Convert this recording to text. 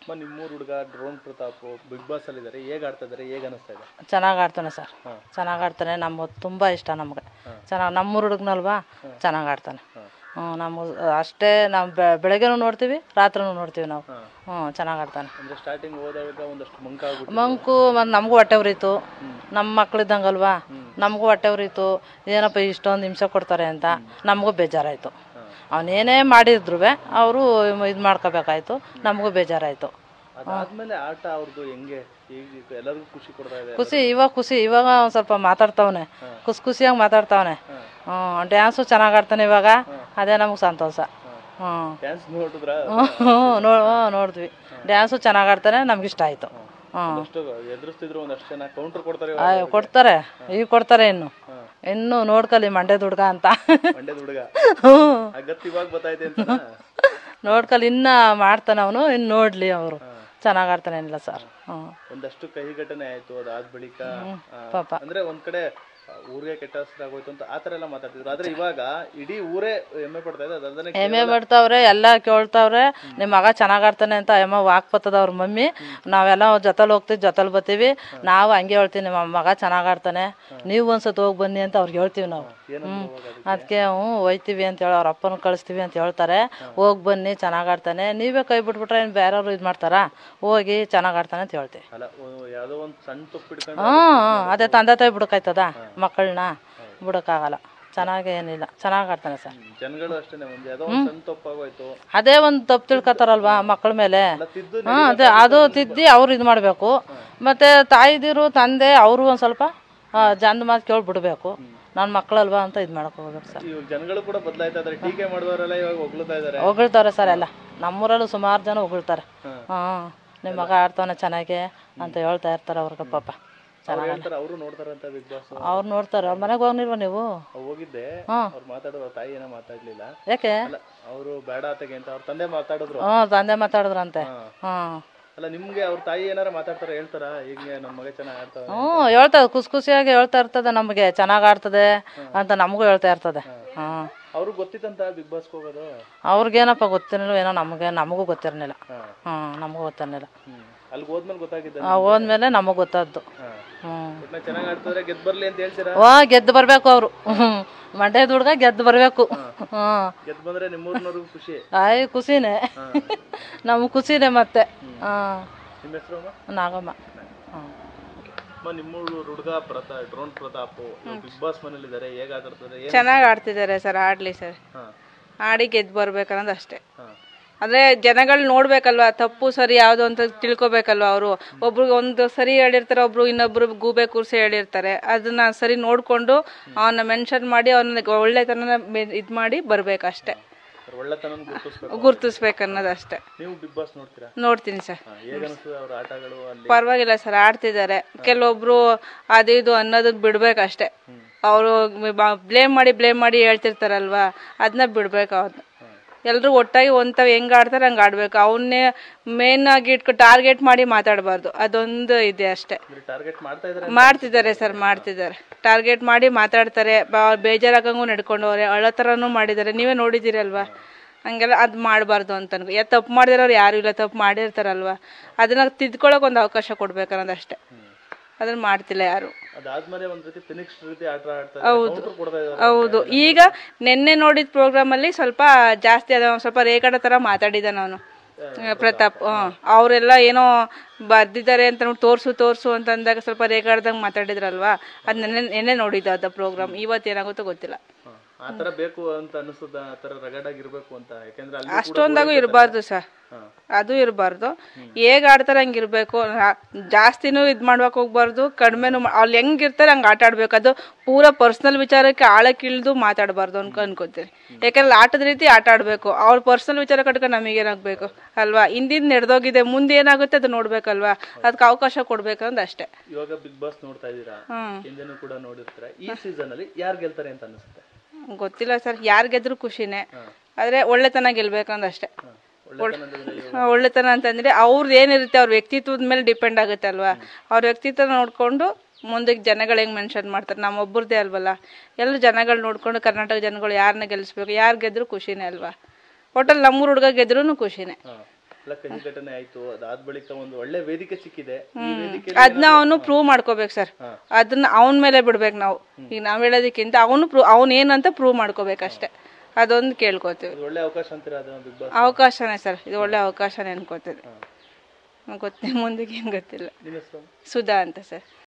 ಅಮ್ಮ ನಿಮ್ಮೂರು ಹುಡುಗ ಡ್ರೋನ್ ಪ್ರತಾಪ್ ಬಿಗ್ ಬಾಸ್ ಅಲ್ಲಿ ಇದ್ದಾರೆ ಹೇಗೆ ಆಡ್ತಾ ಇದ್ದಾರೆ ಹೇಗೆ ಅನಿಸ್ತಾ ಇದೆ ಚೆನ್ನಾಗಿ ಆಡ್ತಾನೆ ಸರ್ ಚೆನ್ನಾಗಿ ಆಡ್ತಾನೆ ನಮ್ಮ ತುಂಬ ಇಷ್ಟ ನಮಗೆ ಚೆನ್ನಾಗಿ ನಮ್ಮೂರು ಹುಡುಗನಲ್ವಾ ಚೆನ್ನಾಗಿ ಆಡ್ತಾನೆ ಹ್ಞೂ ನಮ್ಮ ಅಷ್ಟೇ ನಾವು ಬೆಳಗ್ಗೆನೂ ನೋಡ್ತೀವಿ ರಾತ್ರಿನೂ ನೋಡ್ತೀವಿ ನಾವು ಹ್ಞೂ ಚೆನ್ನಾಗಿ ಆಡ್ತಾನೆ ಅಂದ್ರೆ ಸ್ಟಾರ್ಟಿಂಗ್ ಹೋದಾಗ ಒಂದಷ್ಟು ಮಂಕ ಆಗ್ಬಿಟ್ಟು ಮಂಕು ಮತ್ತು ನಮಗೂ ಹೊಟ್ಟೆ ಉರಿತು ನಮ್ಮ ಮಕ್ಳಿದ್ದಂಗಲ್ವಾ ನಮಗೂ ಹೊಟ್ಟೆ ಉರಿತು ಏನಪ್ಪ ಇಷ್ಟೊಂದು ಹಿಂಸೆ ಕೊಡ್ತಾರೆ ಅಂತ ನಮಗೂ ಬೇಜಾರಾಯಿತು ಅವನೇನೇ ಮಾಡಿದ್ರು ಅವರು ಇದು ಮಾಡ್ಕೋಬೇಕಾಯ್ತು ನಮಗೂ ಬೇಜಾರಾಯಿತು ಅದಾದ್ಮೇಲೆ ಆಟ ಅವ್ರದ್ದು ಹೆಂಗೆ ಈಗ ಎಲ್ಲರಿಗೂ ಖುಷಿ ಕೊಡ್ತಾ ಇದೆ ಖುಷಿ ಇವಾಗ ಖುಷಿ ಇವಾಗ ಒಂದು ಸ್ವಲ್ಪ ಮಾತಾಡ್ತಾವನೆ ಖುಷಿ ಖುಷಿಯಾಗಿ ಮಾತಾಡ್ತಾವನೆ ಹ್ಞೂ ಡ್ಯಾನ್ಸು ಚೆನ್ನಾಗಿ ಆಡ್ತಾನೆ ಇವಾಗ ಅದೇ ನಮಗೆ ಸಂತೋಷ ಹ್ಞೂ ಡ್ಯಾನ್ಸ್ ನೋಡಿದ್ರ ಹ್ಞೂ ನೋ ನೋಡಿದ್ವಿ ಡ್ಯಾನ್ಸು ಚೆನ್ನಾಗಿ ಆಡ್ತಾನೆ ನಮ್ಗೆ ಇಷ್ಟ ಆಯಿತು ಹ್ಞೂ ಅಷ್ಟು ಎದುರಿಸ್ತಿದ್ರು ಒಂದಷ್ಟು ಜನ ಕೌಂಟರ್ ಕೊಡ್ತಾರೆ ಆಯ್, ಕೊಡ್ತಾರೆ ಈಗ ಕೊಡ್ತಾರೆ ಇನ್ನು ಇನ್ನು ನೋಡ್ಕಲಿ ಮಂಡ್ಯದ ಹುಡ್ಗ ಅಂತ ಮಂಡ್ಯದ ಹುಡುಗ ಹ್ಞೂ ಅಗತ್ಯ ಇವಾಗ ಗೊತ್ತಾಯ್ತು ಅಂತ ನೋಡ್ಕಲಿ ಇನ್ನ ಮಾಡ್ತಾನೆ ಅವನು ಇನ್ನು ನೋಡ್ಲಿ ಅವರು ಚೆನ್ನಾಗಿ ಆಡ್ತಾನೆ ಏನಿಲ್ಲ ಸರ್ ಹ್ಞೂ ಒಂದಷ್ಟು ಕಹಿ ಘಟನೆ ಆಯ್ತು ಅದಾದ ಬಳಿಕ ಆ, ಪಾಪ. ಅಂದ್ರೆ ಒಂದ್ ಕಡೆ ಆ, ಊರಿಗೆ ಕೆಟ್ಟ ಹೆಸರಾಗೋಯ್ತು ಅಂತ ಆತರ ಎಲ್ಲ ಮಾತಾಡ್ತಿದ್ರು ಆದ್ರೆ ಇವಾಗ ಇಡೀ ಊರೇ ಹೆಮ್ಮೆ ಪಡ್ತಾ ಇದೆ ಅದಲ್ಲದೆ ಹೆಮ್ಮೆ ಮಾಡ್ತಾವ್ರೆ ಎಲ್ಲ ಕೇಳ್ತಾವ್ರೆ ನಿಮ್ಮ ಮಗ ಚೆನ್ನಾಗ್ ಆಡ್ತಾನೆ ಅಂತ ಎಮ್ಮ ವಾಕ್ ಬರ್ತದ ಅವ್ರ ಮಮ್ಮಿ ನಾವೆಲ್ಲ ಜೊತೆಲಿ ಹೋಗ್ತೀವಿ ಜೊತೆಲಿ ಬರ್ತೀವಿ ನಾವು ಹಂಗೆ ಹೇಳ್ತೀವಿ ನಿಮ್ಮ ಮಗ ಚೆನ್ನಾಗ್ ಆಡ್ತಾನೆ ನೀವು ಒಂದ್ಸತಿ ಹೋಗಿ ಬನ್ನಿ ಅಂತ ಅವ್ರಿಗೆ ಹೇಳ್ತೀವಿ ನಾವು ಹ್ಮ್ ಅದಕ್ಕೆ ಹ್ಞೂ ಹೋಯ್ತೀವಿ ಅಂತ ಹೇಳಿ ಅವ್ರ ಅಪ್ಪನ ಕಳಿಸ್ತೀವಿ ಅಂತ ಹೇಳ್ತಾರೆ ಹೋಗಿ ಬನ್ನಿ ಚೆನ್ನಾಗ್ ಆಡ್ತಾನೆ ನೀವೇ ಕೈ ಬಿಟ್ಬಿಟ್ರೆ ಏನು ಬೇರೆಯವ್ರು ಇದು ಮಾಡ್ತಾರಾ ಹೋಗಿ ಚೆನ್ನಾಗ್ ಆಡ್ತಾನೆ ಅಂತ ಹೇಳ್ತೀವಿ ಅಲ್ಲ ಒ- ಯಾವ್ದೋ ಒಂದ್ ಸಣ್ಣ ತಪ್ಪು ಹಿಡ್ಕೊಂಡು ಹ್ಞೂ ಅದೇ ತಂದೆ ತಾಯಿ ಬಿಡಕಾಯ್ತದ ಮಕ್ಕಳನ್ನ ಬಿಡೋಕ್ಕಾಗಲ್ಲ ಚೆನ್ನಾಗಿ ಏನಿಲ್ಲ ಚೆನ್ನಾಗಿ ಆಡ್ತಾನೆ ಸರ್ ಜನಗಳು ಅಷ್ಟೇನೆ ಒಂದ್ ಯಾವ್ದೋ ಒಂದ್ ಸಣ್ಣ ತಪ್ಪಾಗೋಯ್ತು ಅದೇ ಒಂದು ತಪ್ಪು ತಿಳ್ಕೊತಾರಲ್ವಾ ಮಕ್ಕಳ ಮೇಲೆ ತಿದ್ದು ಹಾಂ ಅದೇ ಅದು ತಿದ್ದಿ ಅವ್ರು ಇದು ಮಾಡಬೇಕು ಮತ್ತು ತಾಯಿದಿರು ತಂದೆ ಅವರು ಒಂದು ಸ್ವಲ್ಪ ಜಂದ ಮಾತು ಕೇಳಿ ಬಿಡಬೇಕು ನನ್ನ ಮಕ್ಕಳಲ್ವಾ ಅಂತ ಇದು ಮಾಡಕ್ಕೆ ಹೋಗ್ಬೇಕು ಸರ್ ಇವಾಗ ಜನಗಳು ಕೂಡ ಬದಲಾಯ್ತಾ ಇದಾರೆ ಟೀಕೆ ಮಾಡಿದವರೆಲ್ಲ ಇವಾಗ ಹೊಗಳ್ತಾ ಇದಾರೆ ಹೊಗಳ್ತಾರೆ ಸರ್ ಎಲ್ಲ ನಮ್ಮೂರಲ್ಲೂ ಸುಮಾರು ಜನ ಹೊಗಳ್ತಾರೆ ಹಾಂ ನಿಮ್ಮ ಮಗ ಆಡ್ತಾನೆ ಚೆನ್ನಾಗಿ ಅಂತ ಹೇಳ್ತಾ ಇರ್ತಾರೆ ಅವ್ರಿಗೆ ಪಾಪ ಅವ್ರು ಹೇಳ್ತಾರೆ ಅವರು ನೋಡ್ತಾರಂತ ಬಿಗ್ ಬಾಸ್ ಅವ್ರು ನೋಡ್ತಾರೆ ಅವ್ರ ಮನೆಗೆ ಹೋಗ್ನಿಲ್ವ ನೀವು ಹೋಗಿದ್ದೆ ಹ್ಮ್. ಅವ್ರು ಮಾತಾಡೋದು ಅವ್ರ ತಾಯಿ ಏನೋ ಮಾತಾಡ್ಲಿಲ್ಲ ಯಾಕೆ ಅಲ್ಲ ಅವರು ಬೇಡ ಆತಗೆ ಅಂತ ಅವ್ರ ತಂದೆ ಮಾತಾಡಿದ್ರು ಹ್ಞೂ ತಂದೆ ಮಾತಾಡಿದ್ರಂತೆ ಹಾಂ ಅಲ್ಲ ನಿಮ್ಗೆ ಅವ್ರ ತಾಯಿ ಏನಾರ ಮಾತಾಡ್ತಾರ ಹೇಳ್ತಾರ ಹಿಂಗೆ ನಮ್ಮ ಮಗ ಚೆನ್ನಾಗ್ ಆಡ್ತಾವ ಹ್ಞೂ ಹೇಳ್ತದೆ ಖುಷಿ ಖುಷಿಯಾಗಿ ಹೇಳ್ತಾ ಇರ್ತದೆ ನಮಗೆ ಚೆನ್ನಾಗಿ ಆಡ್ತದೆ ಅಂತ ನಮಗೂ ಹೇಳ್ತಾ ಇರ್ತದೆ ಹಾಂ ಅವ್ರಿಗೆ ಗೊತ್ತಿತ್ತಂತ ಬಿಗ್ ಬಾಸ್ಗೆ ಹೋಗೋದು ಅವ್ರಿಗೇನಪ್ಪ ಗೊತ್ತಿರಲಿಲ್ಲ ಏನೋ ನಮಗೆ ನಮಗೂ ಗೊತ್ತಿರಲಿಲ್ಲ ಹಾ. ಹಾಂ ನಮಗೂ ಗೊತ್ತಿರಲಿಲ್ಲ ಹ್ಮ್ ಅಲ್ಲಿಗೆ ಹೋದ್ಮೇಲೆ ಗೊತ್ತಾಗಿದ್ದ ಹೋದ್ಮೇಲೆ ನಮಗೆ ಗೊತ್ತಾದ್ದು ಹಾ ಹ್ಞೂ ಒಟ್ನಲ್ಲಿ ಚೆನ್ನಾಗ್ ಆಡ್ತಿದ್ರೆ ಗೆದ್ ಬರ್ಲಿ ಅಂತ ಹೇಳ್ತೀರಾ ವಾ ಗೆದ್ದು ಬರಬೇಕು ಅವರು ಮಂಡ್ಯದ ಹುಡ್ಗ ಗೆದ್ದು ಬರಬೇಕು ಹ್ಞೂ ಗೆದ್ ಬಂದ್ರೆ ನಿಮ್ಮೂರ್ನವ್ರಿಗೂ ಖುಷಿ ಆಯ್ ಖುಷಿನೇ ನಮ್ಗೆ ಖುಷಿನೇ ಮತ್ತೆ ಹಾಂ ನಿಮ್ಮ ಹೆಸರು ನಾಗಮ್ಮ ಹಾಂ ಅಮ್ಮ ನಿಮ್ಮೂರು ಹುಡುಗ ಪ್ರತಾ ಡ್ರೋನ್ ಪ್ರತಾಪ್ ಬಿಗ್ ಬಾಸ್ ಮನೇಲಿ ಇದಾರೆ ಹೇಗ್ ಆಟಾಡ್ತಾರೆ ಏನ್ ಚೆನ್ನಾಗಿ ಆಡ್ತಿದ್ದಾರೆ ಸರ್ ಆಡಲಿ ಸರ್ ಹಾ ಆಡಿ ಗೆದ್ದು ಬರ್ಬೇಕನ್ನೋದು ಅಷ್ಟೇ ಹಾ ಅಂದರೆ ಜನಗಳು ನೋಡ್ಬೇಕಲ್ವಾ ತಪ್ಪು ಸರಿ ಯಾವುದು ಅಂತ ತಿಳ್ಕೊಬೇಕಲ್ವಾ ಅವರು ಒಬ್ರಿಗೆ ಒಂದು ಸರಿ ಹೇಳಿರ್ತಾರೆ ಒಬ್ರು ಇನ್ನೊಬ್ರು ಗೂಬೆ ಕೂರಿಸಿ ಹೇಳಿರ್ತಾರೆ ಅದನ್ನ ಸರಿ ನೋಡಿಕೊಂಡು ಅವನ್ನ ಮೆನ್ಷನ್ ಮಾಡಿ ಅವನ ಒಳ್ಳೆತನ ಇದು ಮಾಡಿ ಬರ್ಬೇಕಷ್ಟೇ ಅವ್ರ ಒಳ್ಳೆತನ ಗುರುತಿಸ್ಬೇಕು ಗುರ್ತಿಸ್ಬೇಕು ಅನ್ನೋದಷ್ಟೇ ನೀವು ಬಿಗ್ ಬಾಸ್ ನೋಡ್ತೀರಾ ನೋಡ್ತೀನಿ ಸರ್ ಹಾ, ಹೇಗ್ ಅನಿಸ್ತದೆ ಅವ್ರ ಆಟಗಳು ಅಲ್ಲಿ ಪರವಾಗಿಲ್ಲ ಸರ್ ಆಡ್ತಿದ್ದಾರೆ ಕೆಲವೊಬ್ರು ಅದು ಇದು ಅನ್ನೋದನ್ನ ಬಿಡ್ಬೇಕಷ್ಟೇ ಅವರು ಬ್ಲೇಮ್ ಮಾಡಿ ಬ್ಲೇಮ್ ಮಾಡಿ ಹೇಳ್ತಿರ್ತಾರಲ್ವಾ ಅದನ್ನ ಬಿಡ್ಬೇಕು ಅವ್ರನ್ನ ಎಲ್ಲರೂ ಒಟ್ಟಾಗಿ ಒಂಥವ ಹೆಂಗ್ ಆಡ್ತಾರೆ ಹಂಗೆ ಆಡ್ಬೇಕು ಅವನ್ನೇ ಮೇನ್ ಆಗಿ ಇಟ್ಕೊ ಟಾರ್ಗೆಟ್ ಮಾಡಿ ಮಾತಾಡಬಾರ್ದು ಅದೊಂದು ಇದೆ ಅಷ್ಟೇ ಟಾರ್ಗೆಟ್ ಮಾಡ್ತಾ ಇದಾರೆ ಮಾಡ್ತಿದ್ದಾರೆ ಸರ್ ಮಾಡ್ತಿದ್ದಾರೆ ಟಾರ್ಗೆಟ್ ಮಾಡಿ ಮಾತಾಡ್ತಾರೆ ಬಾ- ಬೇಜಾರಾಗಂಗೂ ನಡ್ಕೊಂಡವ್ರೆ ಅಳೋ ಥರನೂ ಮಾಡಿದ್ದಾರೆ ನೀವೇ ನೋಡಿದ್ದೀರಲ್ವಾ ಹಂಗೆಲ್ಲ ಅದು ಮಾಡಬಾರ್ದು ಅಂತ ಅನ್ಕೊ ಯಾ ತಪ್ಪು ಮಾಡಿರೋರು ಯಾರು ಇಲ್ಲ ತಪ್ಪು ಮಾಡಿರ್ತಾರಲ್ವಾ ಅದನ್ನ ತಿದ್ಕೊಳಕ್ ಒಂದು ಅವಕಾಶ ಕೊಡ್ಬೇಕು ಅನ್ನೋದಷ್ಟೇ ಅದನ್ನ ಮಾಡ್ತಿಲ್ಲ ಯಾರು ಅದಾದ್ಮೇಲೆ ಒಂದ್ ರೀತಿ ಫಿನಿಕ್ಸ್ ರೀತಿ ಆಟ ಆಡ್ತಾ ಇದಾರೆ counter ಕೊಡ್ತಾ ಇದಾರೆ ಹೌದು ಈಗ ನಿನ್ನೆ ನೋಡಿದ ಪ್ರೋಗ್ರಾಮ್ ಅಲ್ಲಿ ಸ್ವಲ್ಪ ಜಾಸ್ತಿ ಅದ ಒಂದ್ ಸ್ವಲ್ಪ ರೇಖಾಡ ತರ ಮಾತಾಡಿದ ನಾನು ಪ್ರತಾಪ್ ಹ್ಮ್ ಅವರೆಲ್ಲ ಏನೋ ಬರ್ದಿದ್ದಾರೆ ಅಂತ ನೋಡಿ ತೋರ್ಸು ತೋರ್ಸು ಅಂತ ಅಂದಾಗ ಸ್ವಲ್ಪ ರೇಖಾಡ್ದಂಗೆ ಮಾತಾಡಿದ್ರಲ್ವಾ ಅದ್ ನೆನ್ನೆ ನೆನ್ನೆ ನೋಡಿದ್ದು ಅದ ಪ್ರೋಗ್ರಾಮ್ ಇವತ್ತು ಏನಾಗುತ್ತೋ ಗೊತ್ತಿಲ್ಲ ಹಾ. ಆ ತರ ಬೇಕು ಅಂತ ಅನಿಸ್ತದ ಆ ತರ ರಗಡಾಗಿರ್ಬೇಕು ಅಂತ ಯಾಕಂದ್ರೆ ಅಲ್ಲಿ ಅಷ್ಟೊಂದಾಗೂ ಇರಬಾರ್ದು ಸರ್ ಅದು ಇರಬಾರ್ದು ಹೇಗ್ ಆಡ್ತಾರೆ ಹಂಗೆ ಇರಬೇಕು ಜಾಸ್ತಿನೂ ಇದು ಮಾಡ್ಬೇಕು ಹೋಗ್ಬಾರ್ದು ಕಡಿಮೆನೂ ಅಲ್ಲಿ ಹೆಂಗಿರ್ತಾರೆ ಹಂಗೆ ಆಟ ಆಡ್ಬೇಕು ಅದು ಪೂರ ಪರ್ಸ್ನಲ್ ವಿಚಾರಕ್ಕೆ ಆಳಕ್ಕೆ ಇಳಿದು ಮಾತಾಡಬಾರ್ದು ಅನ್ಕೊ ಅನ್ಕೋತೀನಿ ಯಾಕಂದ್ರೆ ಆಟದ ರೀತಿ ಆಟ ಆಡಬೇಕು ಅವ್ರ ಪರ್ಸ್ನಲ್ ವಿಚಾರ ಕಟ್ಕೊಂಡು ನಮಗೇನಾಗಬೇಕು ಅಲ್ವಾ ಹಿಂದಿನ ನಡೆದೋಗಿದೆ ಮುಂದೆ ಏನಾಗುತ್ತೆ ಅದು ನೋಡ್ಬೇಕಲ್ವಾ ಅದಕ್ಕೆ ಅವಕಾಶ ಕೊಡ್ಬೇಕಂದ್ ಅಷ್ಟೇ ಇವಾಗ ಬಿಗ್ ಬಾಸ್ ನೋಡ್ತಾ ಇದೀರಾ ಹಿಂದೆನೂ ಕೂಡ ನೋಡಿರ್ತೀರ ಈ ಸೀಸನ್ ಅಲ್ಲಿ ಯಾರು ಗೆಲ್ತಾರೆ ಅಂತ ಅನಿಸುತ್ತೆ ಗೊತ್ತಿಲ್ಲ ಸರ್ ಯಾರು ಗೆದ್ರು ಖುಷಿನೇ ಆದರೆ ಒಳ್ಳೆತನ ಗೆಲ್ಬೇಕಂದ್ ಅಷ್ಟೇ ಒಳ್ಳೆತನದಿಂದ ಒಳ್ಳೆತನ ಅಂತಂದ್ರೆ ಅವ್ರದ್ದು ಏನಿರುತ್ತೆ ಅವ್ರ ವ್ಯಕ್ತಿತ್ವದ ಮೇಲೆ ಡಿಪೆಂಡ್ ಆಗುತ್ತೆ ಅಲ್ವಾ ಅವ್ರ ವ್ಯಕ್ತಿತ್ವ ನೋಡ್ಕೊಂಡು ಮುಂದಕ್ಕೆ ಜನಗಳು ಹೆಂಗ್ ಮೆನ್ಷನ್ ಮಾಡ್ತಾರೆ ನಮ್ಮ ಒಬ್ಬರದೇ ಅಲ್ವಲ್ಲ ಎಲ್ಲರೂ ಜನಗಳು ನೋಡ್ಕೊಂಡು ಕರ್ನಾಟಕ ಜನಗಳು ಯಾರನ್ನ ಗೆಲ್ಲಿಸ್ಬೇಕು ಯಾರು ಗೆದ್ರು ಖುಷಿನೇ ಅಲ್ವಾ ಒಟ್ಟಲ್ಲಿ ನಮ್ಮೂರು ಹುಡುಗ ಗೆದ್ರೂ ಖುಷಿನೇ ಎಲ್ಲ ಕಹಿ ಘಟನೆ ಆಯ್ತು ಅದಾದ ಬಳಿಕ ಒಂದು ಒಳ್ಳೆ ವೇದಿಕೆ ಸಿಕ್ಕಿದೆ ಈ ವೇದಿಕೆ ಅದನ್ನ ಅವನು ಪ್ರೂವ್ ಮಾಡ್ಕೋಬೇಕು ಸರ್ ಅದನ್ನ ಅವನ ಮೇಲೆ ಬಿಡ್ಬೇಕು ನಾವು ಈಗ ನಾವ್ ಹೇಳೋದಕ್ಕಿಂತ ಅವನು ಪ್ರೂವ್ ಅವ್ನು ಏನಂತ ಪ್ರೂವ್ ಮಾಡ್ಕೋಬೇಕು ಅಷ್ಟೇ ಅದೊಂದು ಕೇಳ್ಕೊತೀವಿ ಇದು ಒಳ್ಳೆ ಅವಕಾಶ ಅಂತೀರಾ ಅದು ಬಿಗ್ ಬಾಸ್ ಅವಕಾಶನೇ ಸರ್ ಇದು ಒಳ್ಳೆ ಅವಕಾಶನೇ ಅನ್ಕೋತೀವಿ ಗೊತ್ತಿಲ್ಲ ಮುಂದಕ್ಕೆ ಏನು ಗೊತ್ತಿಲ್ಲ ನಿಮ್ಮ ಹೆಸರು ಸುಧಾ ಅಂತ ಸರ್